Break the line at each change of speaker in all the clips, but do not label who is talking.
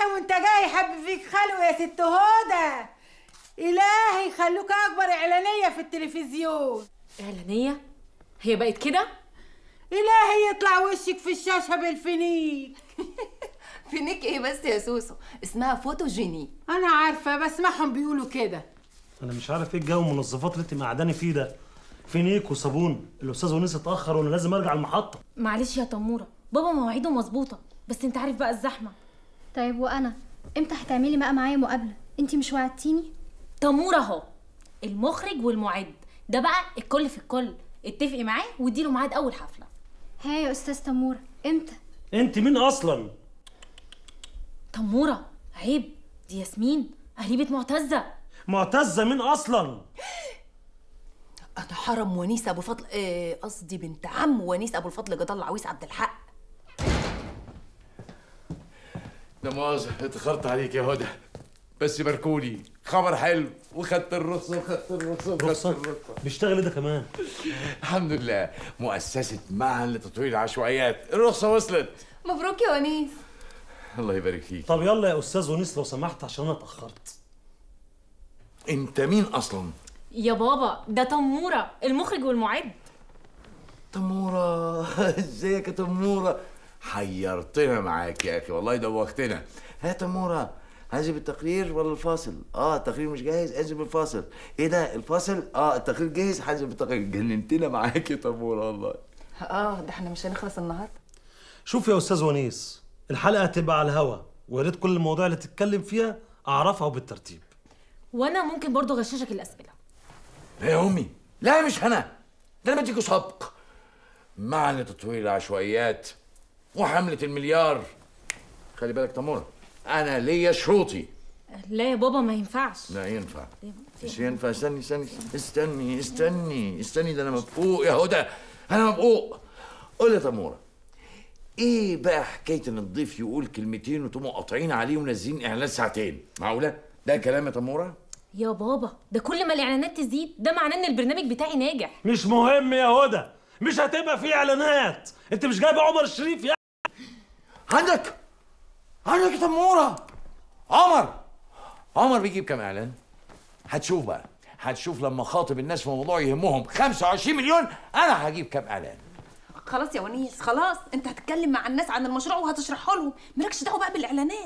الهي وانت جاي حب فيك خلقه يا ست هدى الهي يخلوك اكبر اعلانيه في التلفزيون
اعلانيه هي بقت كده
الهي يطلع وشك في الشاشه بالفينيك
فينيك ايه بس يا سوسو اسمها فوتوجيني
انا عارفه بسمعهم بيقولوا كده
انا مش عارف ايه الجو المنظفات اللي انت معداني فيه ده فينيك وصابون الاستاذ ونيس اتاخر وانا لازم ارجع المحطه
معلش يا تموره بابا مواعيده مظبوطه بس انت عارف بقى الزحمه
طيب وانا امتى هتعملي بقى معايا مقابله انتي مش وعدتيني
تموره اهو المخرج والمعد ده بقى الكل في الكل اتفقي معاه واديله ميعاد اول حفله
ها يا استاذ تموره امتى
انت مين اصلا
تموره عيب دي ياسمين قريبه معتزه
معتزه مين اصلا
انا حرم ونيس ابو فضل آه، قصدي بنت عم ونيس ابو الفضل جدال العويس عبد الحق
لا مؤاخذة اتأخرت عليك يا هدى بس باركولي خبر حلو وخدت الرخصة وخدت الرخصة وخدت
رخصة؟
الرخصة
بيشتغل إيه ده كمان
الحمد لله مؤسسة معا لتطوير العشوائيات الرخصة وصلت
مبروك يا ونيس
الله يبارك فيك
طب يلا يا استاذ ونيس لو سمحت عشان انا اتاخرت
انت مين اصلا
يا بابا ده تموره المخرج والمعد
تمورة ازيك يا تمورة حيرتنا معاك يا اخي والله دوختنا ها تمورة هنزل بالتقرير ولا الفاصل؟ اه التقرير مش جاهز انزل بالفاصل ايه ده الفاصل؟ اه التقرير جاهز هنزل بالتقرير جننتنا معاك يا تمورة والله
اه ده احنا مش هنخلص النهارده
شوف يا استاذ ونيس الحلقه هتبقى على الهوا ويا ريت كل المواضيع اللي تتكلم فيها اعرفها وبالترتيب
وانا ممكن برضو اغششك الاسئله
لا يا امي لا مش انا ده انا بديكوا سبق معا لتطوير العشوائيات وحملة المليار خلي بالك تمورة انا ليا شروطي
لا يا بابا ما ينفعش
لا ينفع مش ينفع استني استني استني استني استني ده انا مبقوق يا هدى انا مبقوق قول يا تموره ايه بقى حكايه ان الضيف يقول كلمتين وتقوموا قاطعين عليه ومنزلين اعلان ساعتين معقوله ده كلام يا تموره
يا بابا ده كل ما الاعلانات تزيد ده معناه ان البرنامج بتاعي ناجح
مش مهم يا هدى مش هتبقى فيه اعلانات انت مش جايب عمر الشريف يا
عندك عندك يا تموره عمر عمر بيجيب كام اعلان هتشوف بقى هتشوف لما خاطب الناس في موضوع يهمهم 25 مليون انا هجيب كام اعلان
خلاص يا ونيس خلاص انت هتتكلم مع الناس عن المشروع وهتشرحه لهم مالكش دعوه بقى بالاعلانات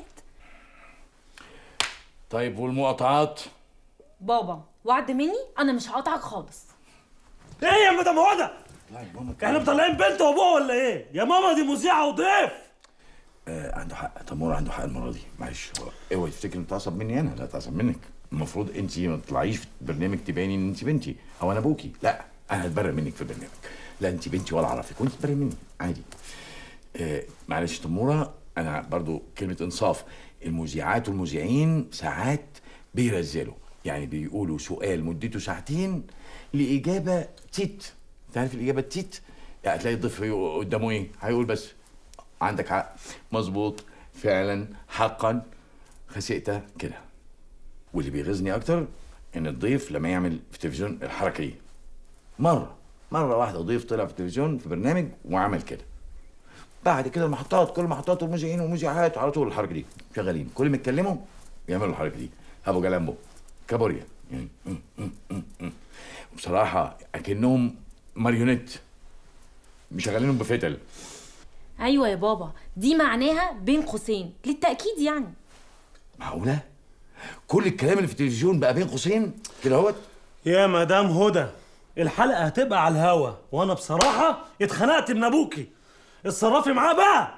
طيب والمقاطعات
بابا وعد مني انا مش هقطعك خالص
ايه يا مدام هدى احنا مطلعين بنت وابوها ولا ايه يا ماما دي مذيعه وضيف
آه عنده حق تمور عنده حق المره دي معلش هو اوعي تفتكر انت تعصب مني انا لا تعصب منك المفروض انت ما تطلعيش في برنامج تبيني ان انت بنتي او انا ابوكي لا انا هتبرر منك في البرنامج لا انت بنتي ولا اعرفك وانت تبرر مني عادي آه معلش تموره انا برضو كلمه انصاف المذيعات والمذيعين ساعات بيرزلوا يعني بيقولوا سؤال مدته ساعتين لاجابه تيت انت عارف الاجابه التيت يعني هتلاقي الضيف قدامه ايه هيقول بس عندك حق مظبوط فعلا حقا خسئت كده واللي بيغيظني اكتر ان الضيف لما يعمل في التلفزيون الحركه دي مره مره واحده ضيف طلع في التلفزيون في برنامج وعمل كده بعد كده المحطات كل المحطات والمذيعين والمذيعات على طول الحركه دي شغالين كل ما يتكلموا يعملوا الحركه دي ابو جلامبو كابوريا يعني م- م- م- م. بصراحه اكنهم ماريونيت مشغلينهم بفتل
ايوه يا بابا دي معناها بين قوسين للتاكيد يعني
معقولة؟ كل الكلام اللي في التلفزيون بقى بين قوسين كده اهوت
يا مدام هدى الحلقه هتبقى على الهوا وانا بصراحه اتخنقت من ابوكي اتصرفي معاه بقى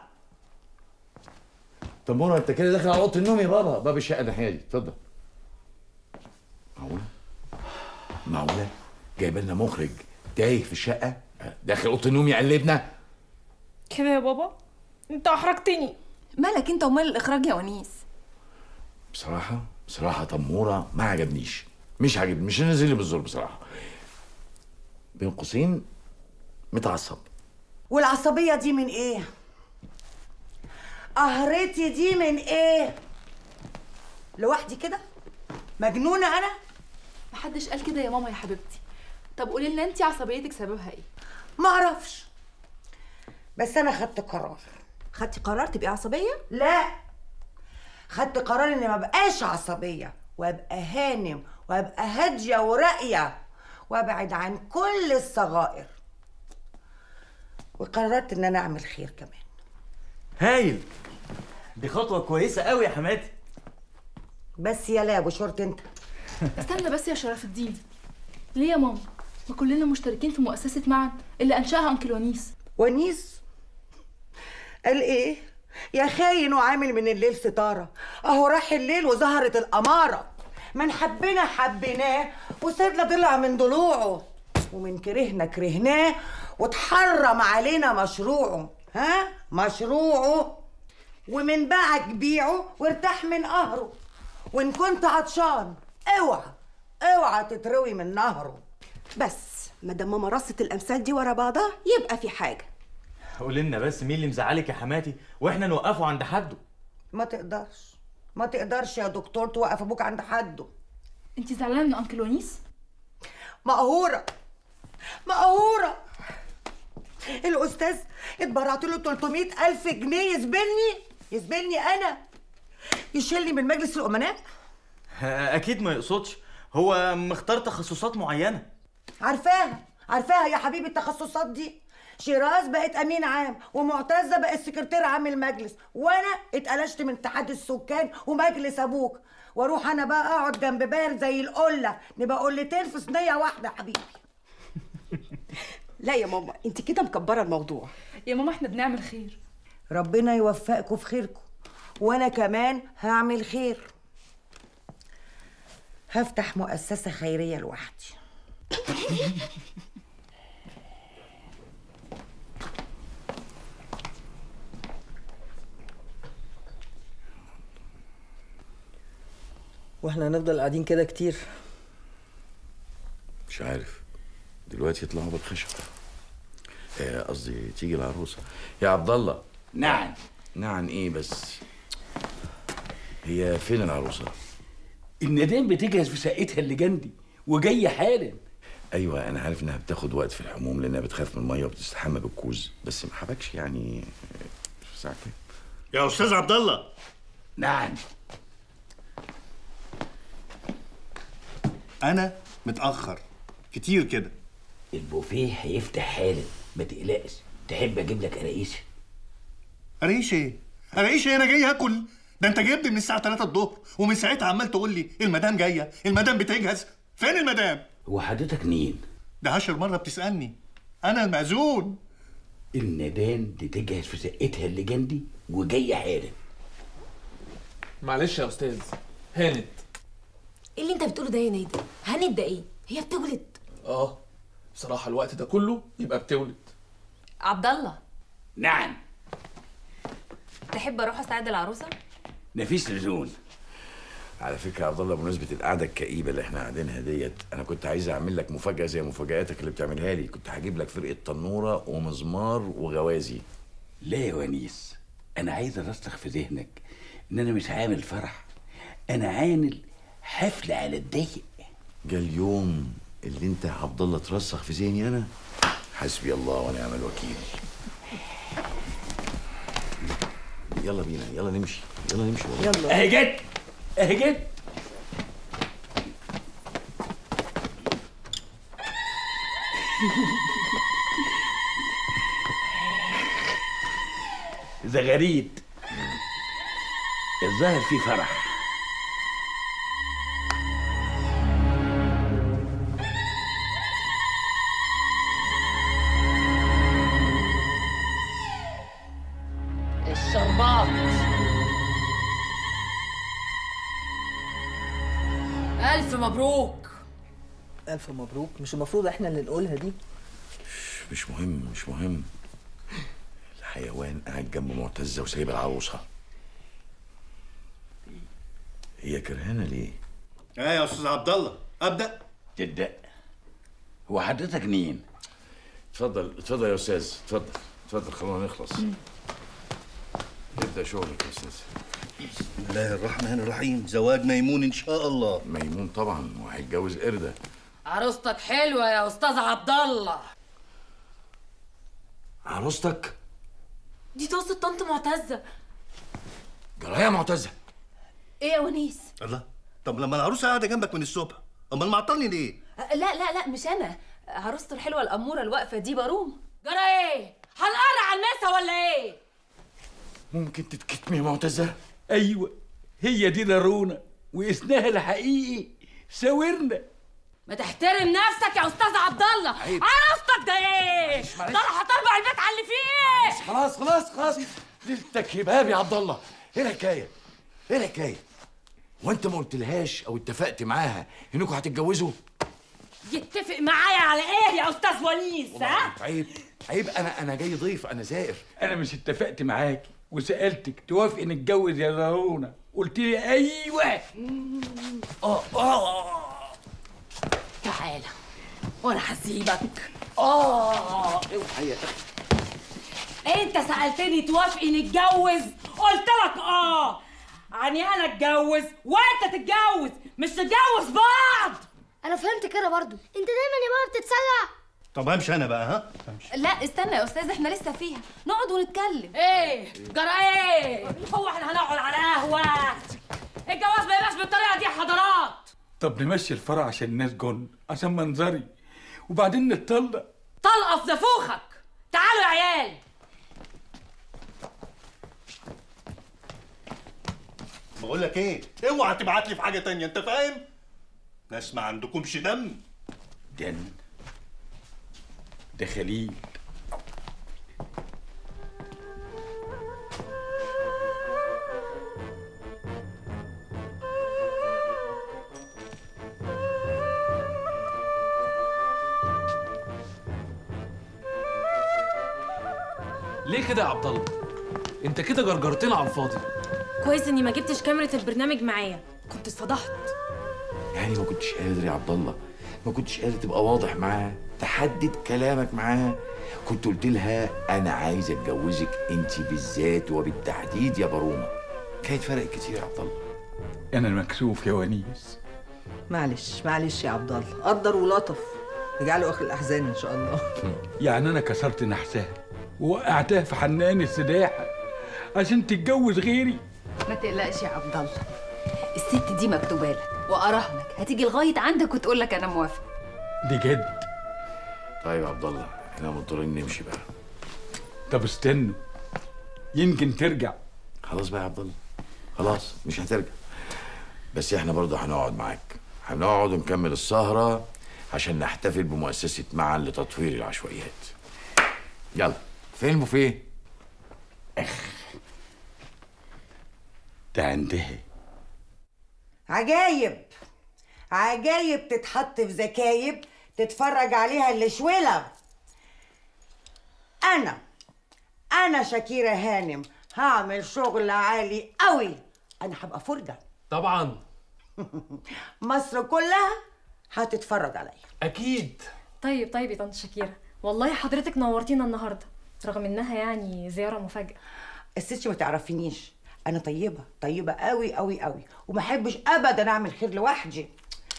طب منى انت كده داخل على اوضه النوم يا بابا باب الشقه الناحيه دي اتفضل معقولة؟ معقولة؟ جايب لنا مخرج تايه في الشقة داخل اوضه النوم يقلبنا
كده يا بابا انت احرجتني
مالك انت ومال الاخراج يا ونيس
بصراحة بصراحة تمورة ما عجبنيش مش عجبني مش نازل لي بالزور بصراحة بين قوسين متعصب
والعصبيه دي من ايه قهرتي دي من ايه لوحدي كده مجنونه انا
محدش قال كده يا ماما يا حبيبتي طب قولي لنا انت عصبيتك سببها ايه
ما اعرفش بس انا خدت قرار
خدتي قرار تبقي عصبيه
لا
خدت قرار اني ما بقاش عصبيه وابقى هانم وابقى هاديه وراقيه وابعد عن كل الصغائر وقررت ان انا اعمل خير كمان
هايل دي خطوة كويسة قوي يا حماتي
بس يا لا يا ابو شرط انت
استنى بس يا شرف الدين ليه يا ماما ما كلنا مشتركين في مؤسسة معا اللي أنشأها أنكل ونيس
ونيس قال ايه يا خاين وعامل من الليل ستاره اهو راح الليل وظهرت الاماره من حبنا حبيناه وسيدنا ضلع من ضلوعه ومن كرهنا كرهناه واتحرم علينا مشروعه ها مشروعه ومن باعك بيعه وارتاح من قهره وان كنت عطشان اوعى اوعى تتروي من نهره
بس مادام ماما رصت الامثال دي ورا بعضها يبقى في حاجه
قولي لنا بس مين اللي مزعلك يا حماتي واحنا نوقفه عند حده
ما تقدرش ما تقدرش يا دكتور توقف ابوك عند حده
انت زعلانة من أنكل ونيس؟
مقهورة مقهورة الأستاذ اتبرعت له 300 ألف جنيه يزبلني يزبلني أنا يشيلني من مجلس الأمناء
اكيد ما يقصدش هو مختار تخصصات معينة
عارفاها عارفاها يا حبيبي التخصصات دي شيراز بقت امين عام ومعتزه بقت سكرتير عام المجلس وانا اتقلشت من اتحاد السكان ومجلس ابوك واروح انا بقى اقعد جنب باهر زي القله نبقى قلتين في صينيه واحده يا حبيبي
لا يا ماما انت كده مكبره الموضوع
يا ماما احنا بنعمل خير
ربنا يوفقكم في خيركم وانا كمان هعمل خير هفتح مؤسسه خيريه لوحدي
واحنا هنفضل قاعدين كده كتير
مش عارف دلوقتي يطلعوا بالخشب آه، قصدي تيجي العروسه يا عبد الله
نعم
نعم ايه بس هي فين العروسه
الندام بتجهز في شقتها اللي جنبي وجايه حالا
ايوه انا عارف انها بتاخد وقت في الحموم لانها بتخاف من الميه وبتستحمى بالكوز بس ما حبكش يعني آه، في ساعه كده
يا استاذ عبد الله
نعم
انا متاخر كتير كده
البوفيه هيفتح حالا ما تقلقش تحب اجيب لك قراقيش
قرايش ايه قرايش ايه انا جاي اكل ده انت جايبني من الساعه 3 الظهر ومن ساعتها عمال تقول لي المدام جايه المدام بتجهز فين المدام
هو حضرتك مين
ده عشر مره بتسالني انا المأذون
الندان بتجهز في شقتها اللي جنبي وجايه حالا
معلش يا استاذ هانت
ايه اللي انت بتقوله ده يا نادي هند ده ايه هي بتولد
اه بصراحه الوقت ده كله يبقى بتولد
عبد الله
نعم
تحب اروح اساعد العروسه
مفيش لزوم
على فكره يا عبد الله بمناسبه القعده الكئيبه اللي احنا قاعدينها ديت انا كنت عايز اعمل لك مفاجاه زي مفاجاتك اللي بتعملها لي كنت هجيب لك فرقه تنوره ومزمار وغوازي
لا يا ونيس انا عايز ارسخ في ذهنك ان انا مش عامل فرح انا عامل حفله على الضيق
جه اليوم اللي انت يا عبد الله ترسخ في ذهني انا حسبي الله ونعم الوكيل يلا بينا يلا نمشي يلا نمشي والله
اهي جت اهي جت زغاريد الظاهر في فرح
الشربات ألف مبروك
الف مبروك مش المفروض احنا اللي نقولها دي
مش مهم مش مهم الحيوان قاعد جنب معتزه وسايب العروسه هي كرهانه ليه؟
ايه يا استاذ عبد الله ابدا
تبدا هو حضرتك مين
اتفضل اتفضل يا استاذ اتفضل اتفضل خلونا نخلص ابدا شغلك يا استاذ
بسم الله الرحمن الرحيم زواج ميمون ان شاء الله
ميمون طبعا وهيتجوز قرده
عروستك حلوة يا أستاذ عبد الله
عروستك
دي توصل طنط معتزه
جرايه معتزه
ايه يا ونيس
الله طب لما العروسه قاعده جنبك من الصبح امال معطلني ليه
أه، لا لا لا مش انا عروسته الحلوه الاموره الواقفه دي باروم
جرى ايه هنقرع على المسا ولا ايه
ممكن تتكتمي يا معتزه
ايوه هي دي لارونا واسمها الحقيقي ساورنا
ما تحترم نفسك يا استاذ عبد الله
عيب.
عروستك ده ايه
معلش، معلش.
ده انا هطلع البيت على اللي فيه
خلاص خلاص خلاص ليلتك هباب يا عبد الله ايه الحكايه ايه الحكايه وانت ما قلتلهاش او اتفقت معاها انكم هتتجوزوا
يتفق معايا على ايه يا استاذ ونيس ها
عيب عيب انا انا جاي ضيف انا زائر
انا مش اتفقت معاكي وسالتك توافقي نتجوز يا لارونا قلت لي ايوه
اه اه
تعالى وانا هسيبك
اه اوعى يا اخي
انت سالتني توافقي نتجوز قلت لك اه يعني انا اتجوز وانت تتجوز مش نتجوز بعض
انا فهمت كده برضو انت دايما يا بابا بتتسرع
طب همشي انا بقى ها
لا استنى يا استاذ احنا لسه فيها نقعد ونتكلم
ايه جرى ايه هو احنا هنقعد على قهوه الجواز ما يبقاش بالطريقه دي يا حضرات
طب نمشي الفرع عشان الناس جن عشان منظري وبعدين نتطلق
طلقه في نافوخك تعالوا يا عيال
بقول لك ايه اوعى تبعت لي في حاجه تانية انت فاهم ناس ما عندكمش دم
دن ده خليل
ليه كده يا عبد الله انت كده جرجرتنا على الفاضي
كويس اني ما جبتش كاميرا البرنامج معايا كنت اتفضحت
يعني ما كنتش قادر يا عبد الله ما كنتش قادر تبقى واضح معاها تحدد كلامك معاها كنت قلت لها انا عايز اتجوزك انت بالذات وبالتحديد يا بارومه كانت فرق كتير يا عبد الله
انا مكسوف يا ونيس
معلش معلش يا عبد الله قدر ولطف اجعله اخر الاحزان ان شاء الله
يعني انا كسرت نحسها ووقعتها في حنان السداحه عشان تتجوز غيري
ما تقلقش يا عبد الله الست دي مكتوبه لك واراهنك هتيجي لغايه عندك وتقول لك انا موافقه
دي جد
طيب يا عبد الله احنا مضطرين نمشي بقى
طب استنوا يمكن ترجع
خلاص بقى يا عبد الله خلاص مش هترجع بس احنا برضه هنقعد معاك هنقعد ونكمل السهرة عشان نحتفل بمؤسسة معا لتطوير العشوائيات يلا فين البوفيه؟
ده عندها
عجايب عجايب تتحط في زكايب تتفرج عليها الشولة انا انا شاكيرة هانم هعمل شغل عالي قوي انا هبقى فرجة
طبعا
مصر كلها هتتفرج عليا
اكيد
طيب طيب يا طنط شكيرة والله حضرتك نورتينا النهارده رغم انها يعني زيارة مفاجأة
الست ما تعرفينيش انا طيبه طيبه قوي قوي قوي وما احبش ابدا اعمل خير لوحدي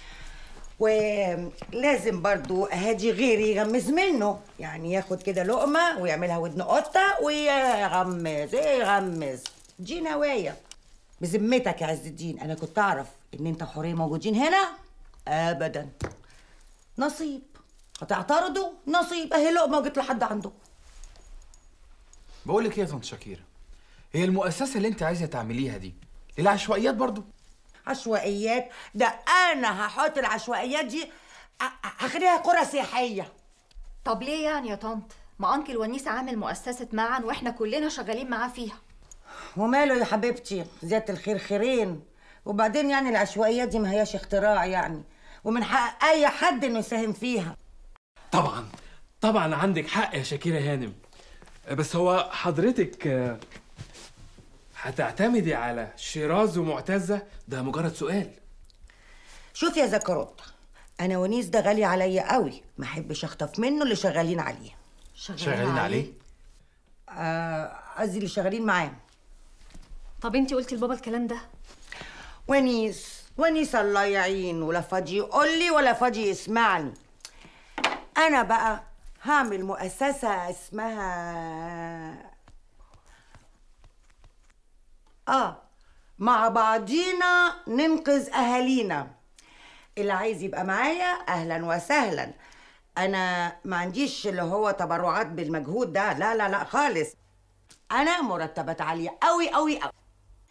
ولازم برضو اهادي غيري يغمز منه يعني ياخد كده لقمه ويعملها ودن قطه ويغمز يغمز دي نوايا بذمتك يا عز الدين انا كنت اعرف ان انت وحوريه موجودين هنا ابدا نصيب هتعترضوا نصيب اهي لقمه وجيت لحد عندكم
بقول لك ايه يا طنط شاكيرة هي المؤسسة اللي انت عايزة تعمليها دي للعشوائيات برضو
عشوائيات ده انا هحط العشوائيات دي ه- هخليها قرى سياحيه
طب ليه يعني يا طنط ما انكل ونيس عامل مؤسسة معا واحنا كلنا شغالين معاه فيها
وماله يا حبيبتي زياده الخير خيرين وبعدين يعني العشوائيات دي ما هياش اختراع يعني ومن حق اي حد انه يساهم فيها
طبعا طبعا عندك حق يا شاكيرة هانم بس هو حضرتك آه، هتعتمدي على شيراز ومعتزة ده مجرد سؤال
شوف يا زكروت انا ونيس ده غالي عليا قوي ما احبش اخطف منه اللي شغالين عليه
شغالين عليه
آه، قصدي اللي شغالين معاه
طب انتي قلتي لبابا الكلام ده
ونيس ونيس الله يعين ولا فاضي يقول لي ولا فاضي يسمعني انا بقى هعمل مؤسسة اسمها اه مع بعضينا ننقذ اهالينا اللي عايز يبقى معايا اهلا وسهلا انا ما عنديش اللي هو تبرعات بالمجهود ده لا لا لا خالص انا مرتبات عاليه قوي قوي قوي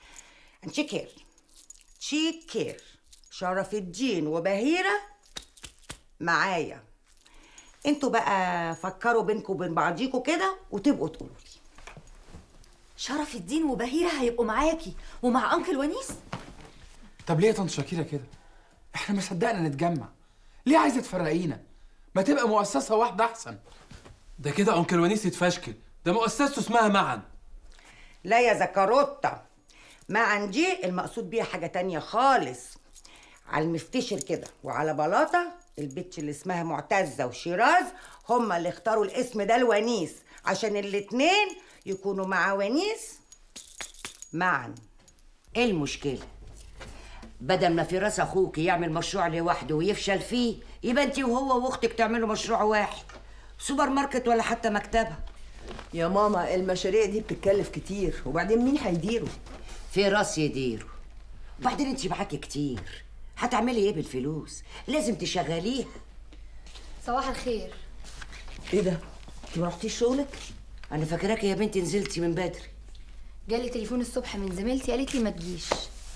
شكر شكر شرف الدين وبهيره معايا انتوا بقى فكروا بينكم وبين بعضيكوا كده وتبقوا تقولوا لي
شرف الدين وبهيرة هيبقوا معاكي ومع أنكل ونيس
طب ليه يا طنط شاكيرة كده؟ احنا ما صدقنا نتجمع ليه عايزة تفرقينا؟ ما تبقى مؤسسة واحدة أحسن
ده كده انكل ونيس يتفشكل ده مؤسسته اسمها معا
لا يا زكاروتا معا دي المقصود بيها حاجة تانية خالص على المفتشر كده وعلى بلاطة البت اللي اسمها معتزة وشيراز هما اللي اختاروا الاسم ده الونيس عشان الاتنين يكونوا مع ونيس معا
ايه المشكلة؟ بدل ما فراس اخوك يعمل مشروع لوحده ويفشل فيه يبقى انت وهو واختك تعملوا مشروع واحد سوبر ماركت ولا حتى مكتبة
يا ماما المشاريع دي بتتكلف كتير وبعدين مين هيديره
فراس يديره وبعدين انت معاكي كتير هتعملي ايه بالفلوس لازم تشغليها
صباح الخير
ايه ده انت ما رحتيش شغلك انا فاكراكي يا بنتي نزلتي من بدري
جالي تليفون الصبح من زميلتي قالت لي ما تجيش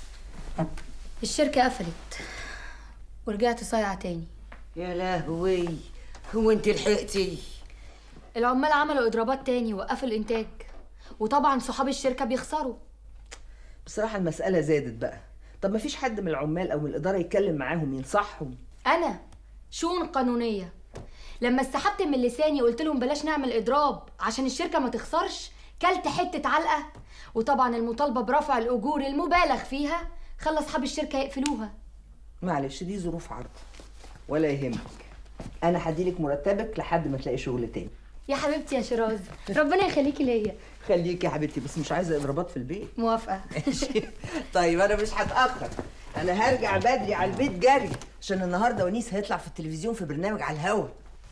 الشركة قفلت ورجعت صايعة تاني
يا لهوي هو انت لحقتي
العمال عملوا اضرابات تاني وقفوا الانتاج وطبعا صحاب الشركة بيخسروا
بصراحة المسألة زادت بقى طب ما فيش حد من العمال أو من الإدارة يتكلم معاهم ينصحهم
انا شؤون قانونية لما استحبت من لساني قلت لهم بلاش نعمل اضراب عشان الشركة ما تخسرش كلت حتة علقة وطبعا المطالبة برفع الاجور المبالغ فيها خلى اصحاب الشركة يقفلوها
معلش دي ظروف عرض ولا يهمك أنا هديلك مرتبك لحد ما تلاقي شغل تاني
يا حبيبتي يا شيراز ربنا يخليكي ليا
خليكي يا حبيبتي بس مش عايزة إضرابات في البيت
موافقة
طيب أنا مش هتأخر أنا هرجع بدري على البيت جري عشان النهاردة ونيس هيطلع في التلفزيون في برنامج على الهوا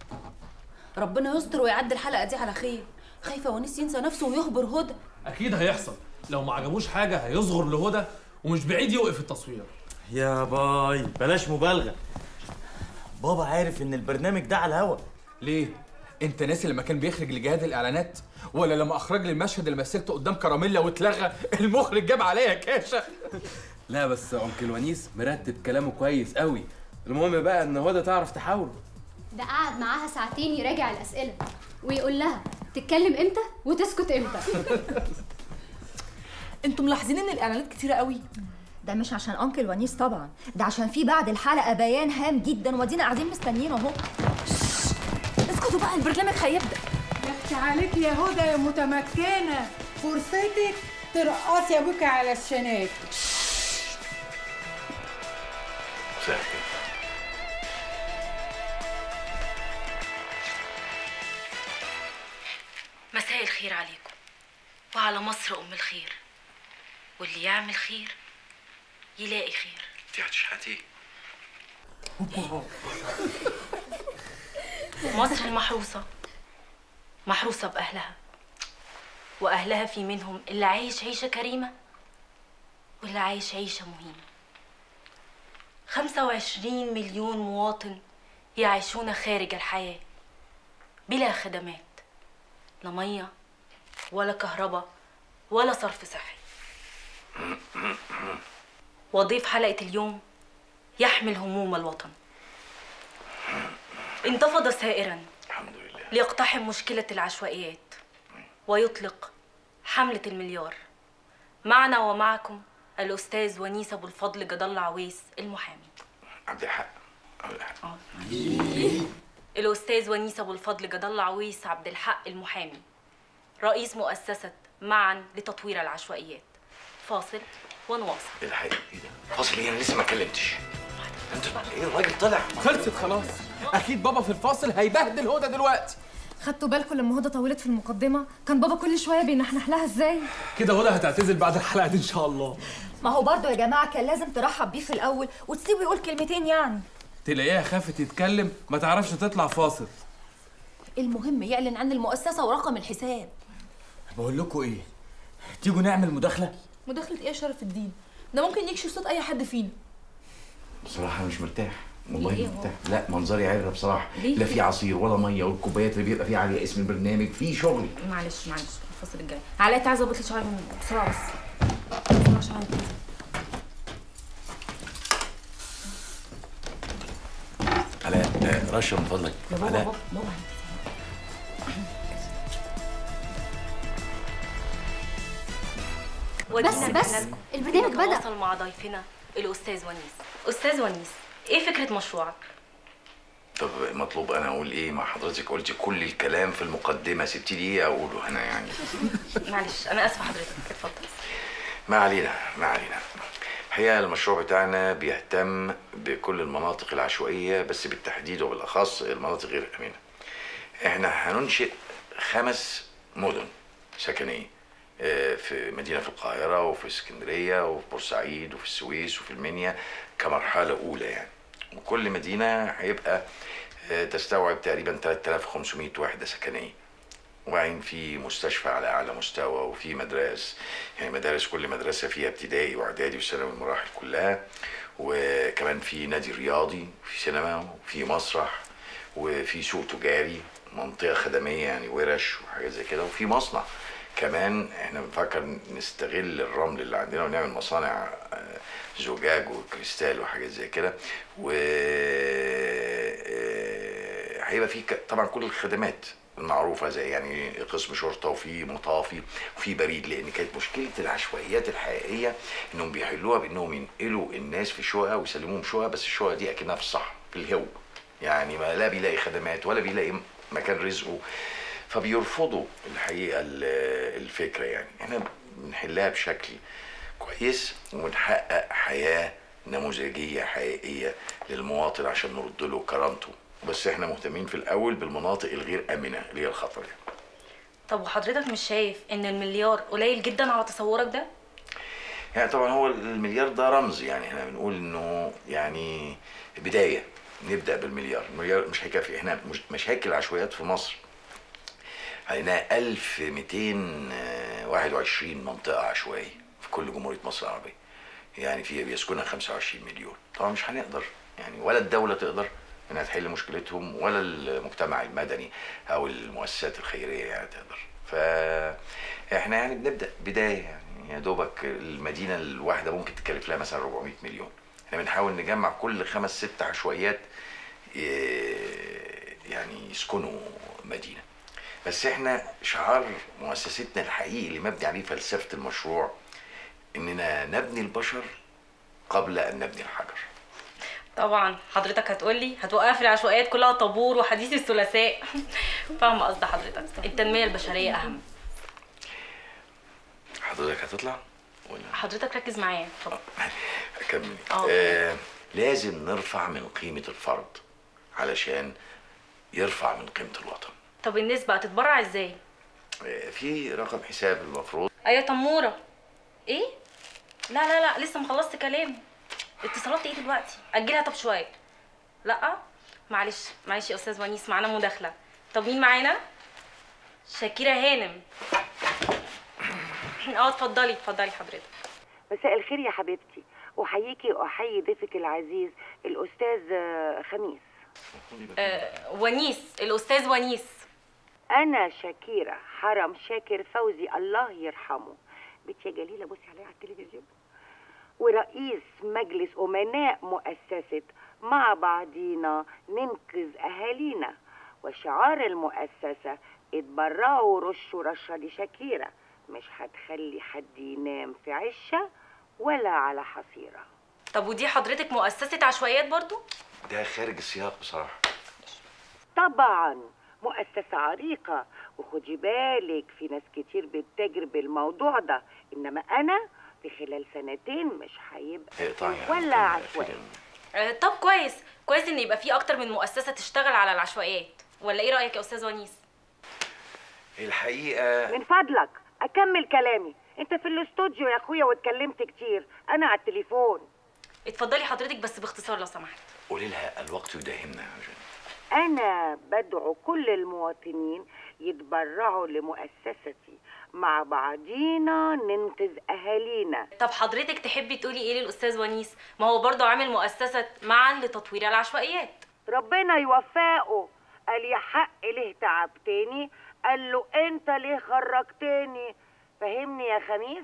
ربنا يستر ويعدي الحلقة دي على خير خايفة ونيس ينسى نفسه ويخبر هدى
اكيد هيحصل لو ما عجبوش حاجه هيصغر لهدى ومش بعيد يوقف التصوير
يا باي بلاش مبالغه بابا عارف ان البرنامج ده على الهوا
ليه؟ انت ناسي لما كان بيخرج لجهاد الاعلانات ولا لما اخرج لي المشهد اللي مثلته قدام كراميلا واتلغى المخرج جاب عليا كاشه
لا بس انكل ونيس مرتب كلامه كويس قوي المهم بقى ان هدى تعرف تحاوره
ده قعد معاها ساعتين يراجع الأسئلة ويقول لها تتكلم امتى وتسكت امتى
انتوا ملاحظين ان الاعلانات كتيرة قوي
ده مش عشان أنكل ونيس طبعا ده عشان في بعد الحلقة بيان هام جدا ودينا قاعدين مستنيين اهو
اسكتوا بقى البرنامج هيبدأ
يا عليك يا هدى يا متمكنة فرصتك ترقصي ابوك على الشنات
مساء الخير عليكم وعلى مصر أم الخير واللي يعمل خير يلاقي خير
انت هتشحتي
مصر المحروسة محروسة بأهلها وأهلها في منهم اللي عايش عيشة كريمة واللي عايش عيشة مهينة خمسة وعشرين مليون مواطن يعيشون خارج الحياة بلا خدمات لا مية ولا كهرباء ولا صرف صحي وضيف حلقة اليوم يحمل هموم الوطن انتفض سائرا ليقتحم مشكلة العشوائيات ويطلق حملة المليار معنا ومعكم الأستاذ ونيس أبو الفضل جد الله عويس المحامي
عندي حق
الأستاذ ونيس أبو الفضل جد الله عويس عبد الحق المحامي رئيس مؤسسة معا لتطوير العشوائيات فاصل ونواصل
ايه الحقيقة ايه ده؟ فاصل ايه انا لسه ما كلمتش انت ايه الراجل طلع
خلصت خلاص اكيد بابا في الفاصل هيبهدل هدى دلوقتي
خدتوا بالكم لما هدى طولت في المقدمة كان بابا كل شوية بينحنح لها ازاي
كده هدى هتعتزل بعد الحلقه دي ان شاء الله
ما هو برضه يا جماعة كان لازم ترحب بيه في الأول وتسيبه يقول كلمتين يعني
تلاقيها خافت تتكلم ما تعرفش تطلع فاصل
المهم يعلن عن المؤسسة ورقم الحساب
بقول لكم ايه تيجوا نعمل مداخله
مداخلة ايه يا شرف الدين ده ممكن يكشف صوت اي حد فينا
بصراحه مش مرتاح والله
ليه
مش
يا
مرتاح لا منظري عرة بصراحه
ليه
لا
كده؟
في عصير ولا ميه والكوبايات اللي بيبقى فيها عليها اسم البرنامج في شغل
معلش معلش الفصل الجاي علاء تعالى ظبط لي شعري بسرعه بس بسرعة شعري كده.
علاء آه، رشا من فضلك
يا بابا
علاء
بابا بابا
بس بس البرنامج بدأ
نتواصل مع ضيفنا الاستاذ ونيس استاذ ونيس ايه فكره مشروعك
طب مطلوب انا اقول ايه مع حضرتك قلتي كل الكلام في المقدمه سبتي لي ايه اقوله انا يعني
معلش انا اسفه حضرتك اتفضل
ما علينا ما علينا الحقيقه المشروع بتاعنا بيهتم بكل المناطق العشوائيه بس بالتحديد وبالاخص المناطق غير الامنه احنا هننشئ خمس مدن سكنيه آه، في مدينه في القاهره وفي اسكندريه وفي بورسعيد وفي السويس وفي المنيا كمرحله اولى يعني وكل مدينه هيبقى آه، تستوعب تقريبا 3500 وحده سكنيه وبعدين في مستشفى على اعلى مستوى وفي مدارس يعني مدارس كل مدرسه فيها ابتدائي واعدادي وثانوي المراحل كلها وكمان في نادي رياضي في سينما وفي مسرح وفي سوق تجاري منطقه خدميه يعني ورش وحاجات زي كده وفي مصنع كمان احنا بنفكر نستغل الرمل اللي عندنا ونعمل مصانع آه، زجاج وكريستال وحاجات زي كده و آه، هيبقى في ك- طبعا كل الخدمات المعروفه زي يعني قسم شرطه وفي مطافي وفي بريد لان كانت مشكله العشوائيات الحقيقيه انهم بيحلوها بانهم ينقلوا الناس في شقق ويسلموهم شقق بس الشقق دي اكنها في الصحراء في الهو يعني ما لا بيلاقي خدمات ولا بيلاقي مكان رزقه فبيرفضوا الحقيقه ال- الفكره يعني احنا بنحلها بشكل كويس ونحقق حياه نموذجيه حقيقيه للمواطن عشان نرد له كرامته بس احنا مهتمين في الاول بالمناطق الغير امنه اللي هي الخطر يعني.
طب وحضرتك مش شايف ان المليار قليل جدا على تصورك ده
يعني طبعا هو المليار ده رمز يعني احنا بنقول انه يعني بدايه نبدا بالمليار المليار مش هيكفي احنا مش مشاكل العشوائيات في مصر علينا 1221 منطقه عشوائيه في كل جمهوريه مصر العربيه يعني فيها بيسكنها 25 مليون طبعا مش هنقدر يعني ولا الدوله تقدر انها تحل مشكلتهم ولا المجتمع المدني او المؤسسات الخيريه يعني تقدر فاحنا يعني بنبدا بدايه يعني يا دوبك المدينه الواحده ممكن تكلف لها مثلا 400 مليون احنا بنحاول نجمع كل خمس ست عشوائيات إيه، يعني يسكنوا مدينه بس احنا شعار مؤسستنا الحقيقي اللي مبني عليه فلسفه المشروع اننا نبني البشر قبل ان نبني الحجر
طبعا حضرتك هتقولي هتوقف العشوائيات كلها طابور وحديث الثلاثاء فاهمه قصد حضرتك التنميه البشريه اهم
حضرتك هتطلع
حضرتك ركز معايا اتفضل
اكمل
اه.
آه لازم نرفع من قيمه الفرد علشان يرفع من قيمه الوطن
طب الناس بقى تتبرع ازاي
آه في رقم حساب المفروض
ايوه تموره ايه لا لا لا لسه مخلصت كلامي اتصالات ايه دلوقتي اجلها طب شويه لا معلش معلش يا استاذ ونيس معانا مداخله طب مين معانا شاكيرة هانم اه اتفضلي اتفضلي حضرتك
مساء الخير يا حبيبتي احييكي واحيي ضيفك العزيز الاستاذ آه، خميس
آه ونيس الاستاذ ونيس
انا شاكيره حرم شاكر فوزي الله يرحمه بنت يا جليله بصي عليا على التلفزيون ورئيس مجلس امناء مؤسسه مع بعضينا ننقذ اهالينا وشعار المؤسسه اتبرعوا ورشوا رشه لشاكيره مش هتخلي حد ينام في عشه ولا على حصيره
طب ودي حضرتك مؤسسه عشوائيات برضو
ده خارج السياق بصراحه
طبعا مؤسسة عريقة وخدي بالك في ناس كتير بتتاجر بالموضوع ده إنما أنا في خلال سنتين مش هيبقى
اقطعي
فيه ولا عشوائي
آه طب كويس كويس ان يبقى في اكتر من مؤسسه تشتغل على العشوائيات ولا ايه رايك يا استاذ ونيس
الحقيقه
من فضلك أكمل كلامي أنت في الاستوديو يا أخويا واتكلمت كتير أنا على التليفون
اتفضلي حضرتك بس باختصار لو سمحت
قولي لها الوقت يداهمنا يا جن
أنا بدعو كل المواطنين يتبرعوا لمؤسستي مع بعضينا ننقذ اهالينا
طب حضرتك تحبي تقولي ايه للاستاذ ونيس ما هو برضه عامل مؤسسه معا لتطوير العشوائيات
ربنا يوفقه قال يا حق ليه تعبتني قال له انت ليه خرجتني فهمني يا خميس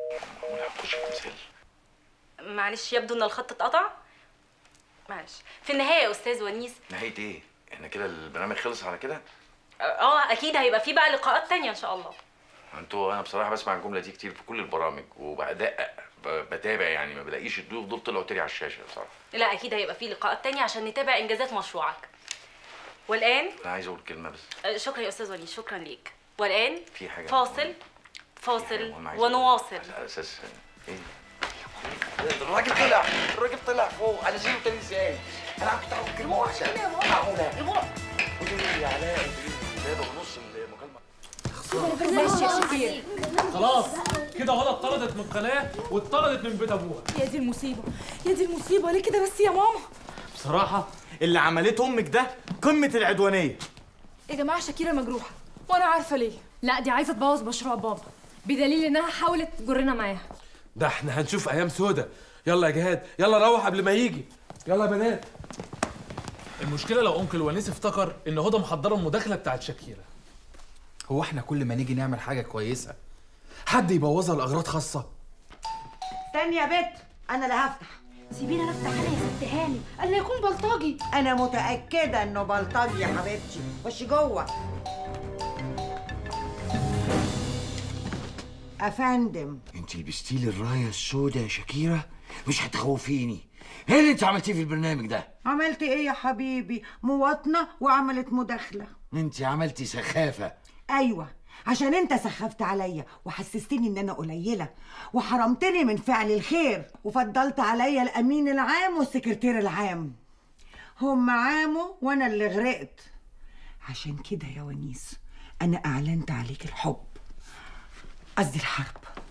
معلش يبدو ان الخط اتقطع معلش في النهايه يا استاذ ونيس
نهايه ايه احنا كده البرنامج خلص على كده
اه اكيد هيبقى في بقى لقاءات تانية ان شاء الله
انتوا انا بصراحه بسمع الجمله دي كتير في كل البرامج وبدقق ب- بتابع يعني ما بلاقيش الضيوف دول طلعوا تاني على الشاشه بصراحه
لا اكيد هيبقى في لقاءات تانية عشان نتابع انجازات مشروعك والان
انا عايز اقول كلمه بس
آه، شكرا يا استاذ ونيس شكرا ليك والان
في حاجه
فاصل فاصل
أنا عايز
ونواصل
على اساس ايه
الراجل طلع الراجل طلع فوق على 0 ثاني انا كنت هقول كلمه واحده معقوله قولي لي يا علاء قولي لي زياده ونص المكالمه
ماشي يا شفير
خلاص كده هدى اتطردت من القناه واتطردت من بيت ابوها
يا دي المصيبه يا دي المصيبه ليه كده بس يا ماما
بصراحه اللي عملته امك ده قمه العدوانيه
يا جماعه شاكيره مجروحه وانا عارفه ليه
لا دي عايزه تبوظ مشروع بابا بدليل انها حاولت تجرنا معاها
ده احنا هنشوف ايام سودة يلا يا جهاد يلا روح قبل ما يجي يلا يا بنات
المشكله لو انكل ونيس افتكر ان هدى محضره المداخله بتاعت شاكيرا هو احنا كل ما نيجي نعمل حاجه كويسه حد يبوظها لاغراض خاصه
استني يا بت انا اللي هفتح
سيبينا نفتح انا يا ست هاني الا يكون بلطجي
انا متاكده انه بلطجي يا حبيبتي خش جوه افندم
انت لبستي لي الرايه السوداء يا شاكيره مش هتخوفيني ايه اللي انت عملتيه في البرنامج ده
عملت ايه يا حبيبي مواطنه وعملت مداخله
انت عملتي سخافه
ايوه عشان انت سخفت عليا وحسستني ان انا قليله وحرمتني من فعل الخير وفضلت عليا الامين العام والسكرتير العام هم عاموا وانا اللي غرقت عشان كده يا ونيس انا اعلنت عليك الحب قصدي الحرب